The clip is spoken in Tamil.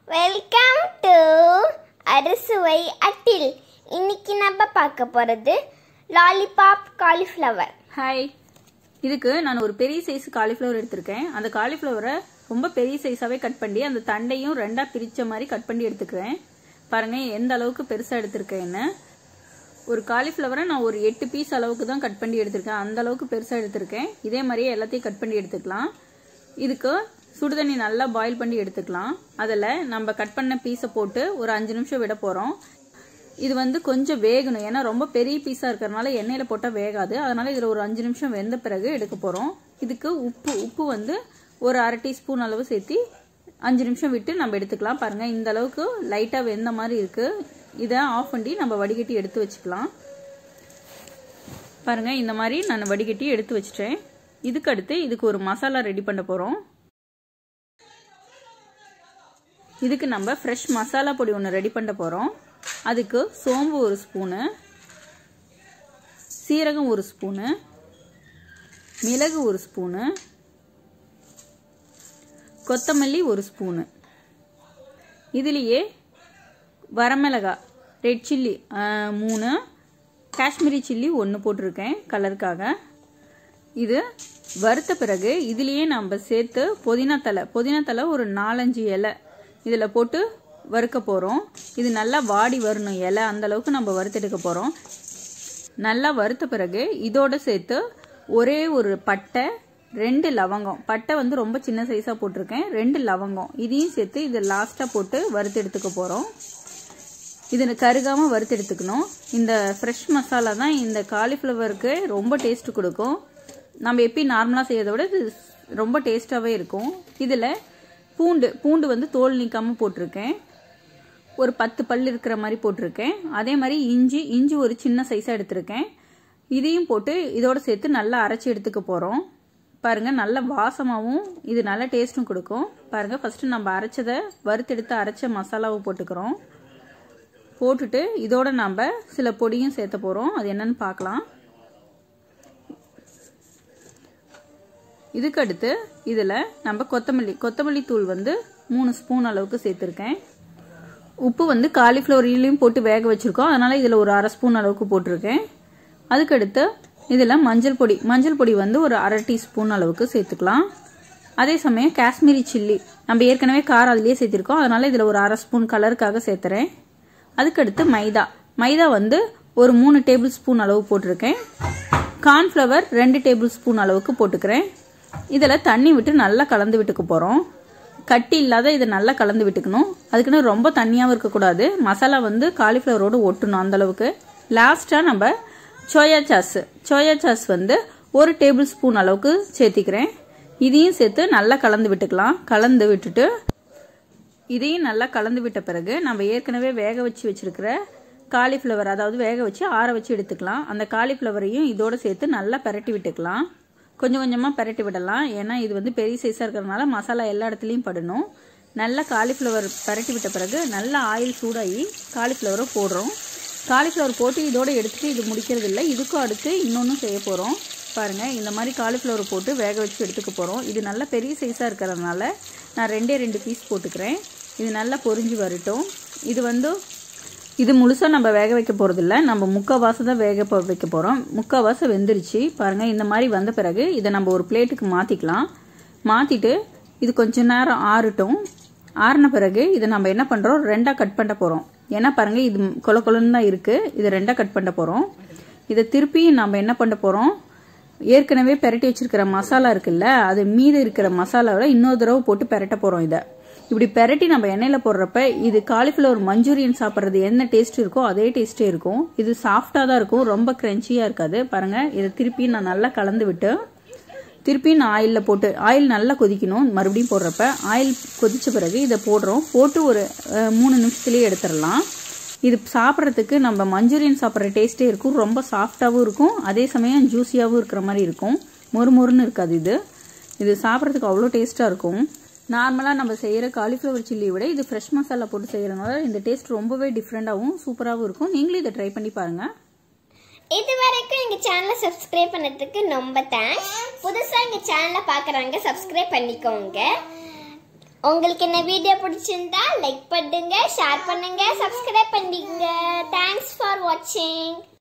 வெல்கம் டு அறுசுவை அட்டில் இன்னைக்கு நம்ம பார்க்க போகிறது லாலிபாப் காலிஃப்ளவர் ஹாய் இதுக்கு நான் ஒரு பெரிய சைஸ் காலிஃப்ளவர் எடுத்திருக்கேன் அந்த காலிஃப்ளவரை ரொம்ப பெரிய சைஸாகவே கட் பண்ணி அந்த தண்டையும் ரெண்டாக பிரித்த மாதிரி கட் பண்ணி எடுத்துக்கிறேன் பாருங்கள் எந்த அளவுக்கு பெருசாக எடுத்திருக்கேன்னு ஒரு காலிஃப்ளவரை நான் ஒரு எட்டு பீஸ் அளவுக்கு தான் கட் பண்ணி எடுத்திருக்கேன் அந்த அளவுக்கு பெருசாக எடுத்திருக்கேன் இதே மாதிரியே எல்லாத்தையும் கட் பண்ணி எடுத்துக்கலாம் இதுக்கு சுடுதண்ணி நல்லா பாயில் பண்ணி எடுத்துக்கலாம் அதில் நம்ம கட் பண்ண பீஸை போட்டு ஒரு அஞ்சு நிமிஷம் விட போகிறோம் இது வந்து கொஞ்சம் வேகணும் ஏன்னா ரொம்ப பெரிய பீஸாக இருக்கிறதுனால எண்ணெயில் போட்டால் வேகாது அதனால இதில் ஒரு அஞ்சு நிமிஷம் வெந்த பிறகு எடுக்க போகிறோம் இதுக்கு உப்பு உப்பு வந்து ஒரு அரை டீஸ்பூன் அளவு சேர்த்து அஞ்சு நிமிஷம் விட்டு நம்ம எடுத்துக்கலாம் பாருங்கள் இந்த அளவுக்கு லைட்டாக வெந்த மாதிரி இருக்குது இதை ஆஃப் பண்ணி நம்ம வடிகட்டி எடுத்து வச்சுக்கலாம் பாருங்கள் இந்த மாதிரி நான் வடிகட்டி எடுத்து வச்சிட்டேன் இதுக்கு அடுத்து இதுக்கு ஒரு மசாலா ரெடி பண்ண போகிறோம் இதுக்கு நம்ம ஃப்ரெஷ் மசாலா பொடி ஒன்று ரெடி பண்ண போகிறோம் அதுக்கு சோம்பு ஒரு ஸ்பூனு சீரகம் ஒரு ஸ்பூனு மிளகு ஒரு ஸ்பூனு கொத்தமல்லி ஒரு ஸ்பூனு இதுலேயே வரமிளகா ரெட் சில்லி மூணு காஷ்மீரி சில்லி ஒன்று போட்டிருக்கேன் கலருக்காக இது வறுத்த பிறகு இதுலேயே நம்ம சேர்த்து புதினா தலை புதினா தலை ஒரு நாலஞ்சு இலை இதில் போட்டு வறுக்க போகிறோம் இது நல்லா வாடி வரணும் இலை அந்த அளவுக்கு நம்ம வறுத்தெடுக்க போகிறோம் நல்லா வறுத்த பிறகு இதோட சேர்த்து ஒரே ஒரு பட்டை ரெண்டு லவங்கம் பட்டை வந்து ரொம்ப சின்ன சைஸாக போட்டிருக்கேன் ரெண்டு லவங்கம் இதையும் சேர்த்து இதை லாஸ்ட்டாக போட்டு வறுத்து எடுத்துக்க போகிறோம் இது கருகாமல் வறுத்து எடுத்துக்கணும் இந்த ஃப்ரெஷ் மசாலா தான் இந்த காலிஃப்ளவருக்கு ரொம்ப டேஸ்ட் கொடுக்கும் நம்ம எப்பயும் நார்மலாக செய்யறதை விட இது ரொம்ப டேஸ்ட்டாகவே இருக்கும் இதில் பூண்டு பூண்டு வந்து தோல் நீக்காமல் போட்டிருக்கேன் ஒரு பத்து பல் இருக்கிற மாதிரி போட்டிருக்கேன் அதே மாதிரி இஞ்சி இஞ்சி ஒரு சின்ன சைஸாக எடுத்திருக்கேன் இதையும் போட்டு இதோட சேர்த்து நல்லா அரைச்சி எடுத்துக்க போகிறோம் பாருங்கள் நல்ல வாசமாகவும் இது நல்ல டேஸ்ட்டும் கொடுக்கும் பாருங்கள் ஃபஸ்ட்டு நம்ம அரைச்சதை வறுத்தெடுத்து அரைச்ச மசாலாவை போட்டுக்கிறோம் போட்டுட்டு இதோட நம்ம சில பொடியும் சேர்த்த போகிறோம் அது என்னன்னு பார்க்கலாம் இதுக்கு அடுத்து இதில் நம்ம கொத்தமல்லி கொத்தமல்லி தூள் வந்து மூணு ஸ்பூன் அளவுக்கு சேர்த்துருக்கேன் உப்பு வந்து காலிஃப்ளவர்லையும் போட்டு வேக வச்சுருக்கோம் அதனால் இதில் ஒரு அரை ஸ்பூன் அளவுக்கு போட்டிருக்கேன் அதுக்கடுத்து இதில் மஞ்சள் பொடி மஞ்சள் பொடி வந்து ஒரு அரை டீஸ்பூன் அளவுக்கு சேர்த்துக்கலாம் அதே சமயம் காஷ்மீரி சில்லி நம்ம ஏற்கனவே காரம் அதுலேயே சேர்த்திருக்கோம் அதனால் இதில் ஒரு அரை ஸ்பூன் கலருக்காக சேர்த்துறேன் அதுக்கடுத்து மைதா மைதா வந்து ஒரு மூணு டேபிள் ஸ்பூன் அளவு போட்டிருக்கேன் கார்ன்ஃப்ளவர் ரெண்டு டேபிள் ஸ்பூன் அளவுக்கு போட்டுக்கிறேன் இதில் தண்ணி விட்டு நல்லா கலந்து விட்டுக்க போகிறோம் கட்டி இல்லாத இதை நல்லா கலந்து விட்டுக்கணும் அதுக்குன்னு ரொம்ப தண்ணியாகவும் இருக்கக்கூடாது மசாலா வந்து காலிஃப்ளவரோடு ஒட்டணும் அந்தளவுக்கு லாஸ்ட்டாக நம்ம சோயா சாஸ் சோயா சாஸ் வந்து ஒரு டேபிள் ஸ்பூன் அளவுக்கு சேர்த்திக்கிறேன் இதையும் சேர்த்து நல்லா கலந்து விட்டுக்கலாம் கலந்து விட்டுட்டு இதையும் நல்லா கலந்து விட்ட பிறகு நம்ம ஏற்கனவே வேக வச்சு வச்சிருக்கிற காலிஃப்ளவர் அதாவது வேக வச்சு ஆற வச்சு எடுத்துக்கலாம் அந்த காலிஃப்ளவரையும் இதோடு சேர்த்து நல்லா பரட்டி விட்டுக்கலாம் கொஞ்சம் கொஞ்சமாக பரட்டி விடலாம் ஏன்னா இது வந்து பெரிய சைஸாக இருக்கிறதுனால மசாலா எல்லா இடத்துலையும் படணும் நல்லா காலிஃப்ளவர் பரட்டி விட்ட பிறகு நல்லா ஆயில் சூடாகி காலிஃப்ளவரை போடுறோம் காலிஃப்ளவர் போட்டு இதோடு எடுத்துகிட்டு இது முடிக்கிறது இல்லை இதுக்கும் அடுத்து இன்னொன்றும் செய்ய போகிறோம் பாருங்கள் இந்த மாதிரி காலிஃப்ளவர் போட்டு வேக வச்சு எடுத்துக்க போகிறோம் இது நல்லா பெரிய சைஸாக இருக்கிறதுனால நான் ரெண்டே ரெண்டு பீஸ் போட்டுக்கிறேன் இது நல்லா பொரிஞ்சு வரட்டும் இது வந்து இது முழுசாக நம்ம வேக வைக்க போகிறதில்ல நம்ம முக்கால்வாசி தான் வேக வைக்க போகிறோம் முக்கால்வாசி வெந்துருச்சு பாருங்கள் இந்த மாதிரி வந்த பிறகு இதை நம்ம ஒரு பிளேட்டுக்கு மாற்றிக்கலாம் மாற்றிட்டு இது கொஞ்ச நேரம் ஆறட்டும் ஆறின பிறகு இதை நம்ம என்ன பண்ணுறோம் ரெண்டாக கட் பண்ண போகிறோம் ஏன்னா பாருங்கள் இது கொல கொலன்னு தான் இருக்குது இதை ரெண்டாக கட் பண்ண போகிறோம் இதை திருப்பி நம்ம என்ன பண்ண போகிறோம் ஏற்கனவே பெரட்டி வச்சிருக்கிற மசாலா இருக்குல்ல அது மீது இருக்கிற மசாலாவில் இன்னொரு தடவை போட்டு பெரட்ட போகிறோம் இதை இப்படி பெரட்டி நம்ம எண்ணெயில் போடுறப்ப இது காலிஃப்ளவர் மஞ்சூரியன் சாப்பிட்றது என்ன டேஸ்ட் இருக்கோ அதே டேஸ்ட்டே இருக்கும் இது சாஃப்டாக தான் இருக்கும் ரொம்ப க்ரன்ச்சியாக இருக்காது பாருங்கள் இதை திருப்பி நான் நல்லா கலந்து விட்டு திருப்பி நான் ஆயிலில் போட்டு ஆயில் நல்லா கொதிக்கணும் மறுபடியும் போடுறப்ப ஆயில் கொதித்த பிறகு இதை போடுறோம் போட்டு ஒரு மூணு நிமிஷத்துலேயே எடுத்துடலாம் இது சாப்பிட்றதுக்கு நம்ம மஞ்சூரியன் சாப்பிட்ற டேஸ்ட்டே இருக்கும் ரொம்ப சாஃப்டாகவும் இருக்கும் அதே சமயம் ஜூஸியாகவும் இருக்கிற மாதிரி இருக்கும் மொறு மொறுன்னு இருக்காது இது இது சாப்பிட்றதுக்கு அவ்வளோ டேஸ்ட்டாக இருக்கும் நார்மலாக நம்ம செய்கிற காலிஃப்ளவர் சில்லியை விட இது ஃப்ரெஷ் மசாலா போட்டு செய்கிறனால இந்த டேஸ்ட் ரொம்பவே டிஃப்ரெண்ட்டாகவும் சூப்பராகவும் இருக்கும் நீங்களும் இதை ட்ரை பண்ணி பாருங்கள் இது வரைக்கும் எங்கள் சேனலை சப்ஸ்கிரைப் பண்ணதுக்கு ரொம்ப தேங்க்ஸ் புதுசாக எங்கள் சேனலை பார்க்குறவங்க சப்ஸ்கிரைப் பண்ணிக்கோங்க உங்களுக்கு இந்த வீடியோ பிடிச்சிருந்தா லைக் பண்ணுங்க ஷேர் பண்ணுங்க சப்ஸ்கிரைப் பண்ணிக்கங்க தேங்க்ஸ் ஃபார் வாட்சிங்